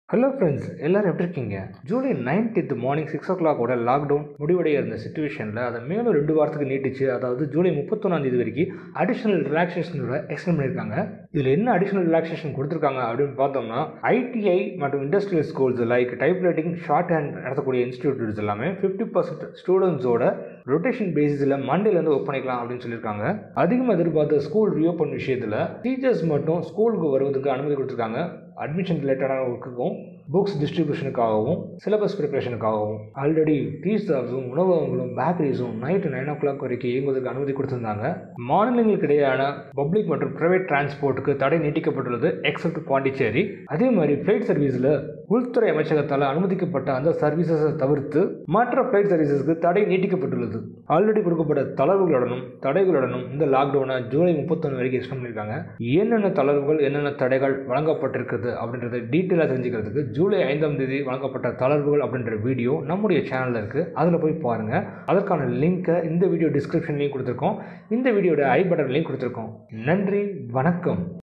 hello friends எல்லாரும் எப்படி இருக்கீங்க ஜூலை நைன்டீன்த் மார்னிங் சிக்ஸ் ஓ கிளாக்கோட லாக்டவுன் முடிவடைய இருந்த சுச்சுவேஷனில் அதை மேலும் ரெண்டு வாரத்துக்கு நீட்டிச்சு அதாவது ஜூலை முப்பத்தொன்னாம் தேதி வரைக்கும் அடிஷனல் ரிலாக்ஸேஷனோட எக்ஸ்டெண்ட் பண்ணியிருக்காங்க இதில் என்ன அடிஷனல் ரிலாக்ஸேஷன் கொடுத்துருக்காங்க அப்படின்னு பார்த்தோம்னா ஐடிஐ மற்றும் industrial schools like typewriting shorthand நடத்தக்கூடிய இன்ஸ்டியூட்ஸ் எல்லாமே ஃபிஃப்டி பர்சன்ட் ஸ்டூடெண்ட்ஸோட ரொட்டேஷன் பேசிஸில் மண்டேலேருந்து ஒர்க் பண்ணிக்கலாம் அப்படின்னு சொல்லியிருக்காங்க அதிகமாக எதிர்பார்த்த ஸ்கூல் ரீஓப்பன் விஷயத்தில் டீச்சர்ஸ் மட்டும் ஸ்கூலுக்கு வருவதற்கு அனுமதி கொடுத்துருக்காங்க அட்மிஷன் ரிலேட்டடான ஒர்க்குக்கும் புக்ஸ் டிஸ்ட்ரிபியூஷனுக்காகவும் சிலபஸ் ப்ரிப்பரேஷனுக்காகவும் ஆல்ரெடி டீ ஸ்டாஃப்ஸும் உணவகங்களும் பேக்கரிஸும் நைட்டு நைன் ஓ கிளாக் வரைக்கும் இயங்குவதற்கு அனுமதி கொடுத்திருந்தாங்க மாநிலங்களுக்கு இடையேயான பப்ளிக் மற்றும் பிரைவேட் டிரான்ஸ்போர்ட்டுக்கு தடை நீட்டிக்கப்பட்டுள்ளது எக்ஸப்ட் பாண்டிச்சேரி அதே மாதிரி ஃப்ளைட் சர்வீஸில் உள்துறை அமைச்சகத்தால் அனுமதிக்கப்பட்ட அந்த சர்வீசஸை தவிர்த்து மற்ற ஃப்ளைட் சர்வீசஸ்க்கு தடை நீட்டிக்கப்பட்டுள்ளது ஆல்ரெடி கொடுக்கப்பட்ட தளர்வுகளுடனும் தடைகளுடனும் இந்த லாக்டவுனை ஜூலை முப்பத்தொன்று வரைக்கும் எக்ஸ்டெண்ட் பண்ணியிருக்காங்க என்னென்ன தளர்வுகள் என்னென்ன தடைகள் வழங்கப்பட்டிருக்குது அப்படின்றத டீட்டெயிலாக தெரிஞ்சுக்கிறதுக்கு ஜூலை ஐந்தாம் தேதி வழங்கப்பட்ட தளர்வுகள் அப்படின்ற வீடியோ நம்முடைய சேனலில் இருக்குது அதில் போய் பாருங்கள் அதற்கான லிங்க்கை இந்த வீடியோ டிஸ்கிரிப்ஷன்லேயும் கொடுத்துருக்கோம் இந்த வீடியோட ஐ பட்டன்லையும் கொடுத்துருக்கோம் நன்றி வணக்கம்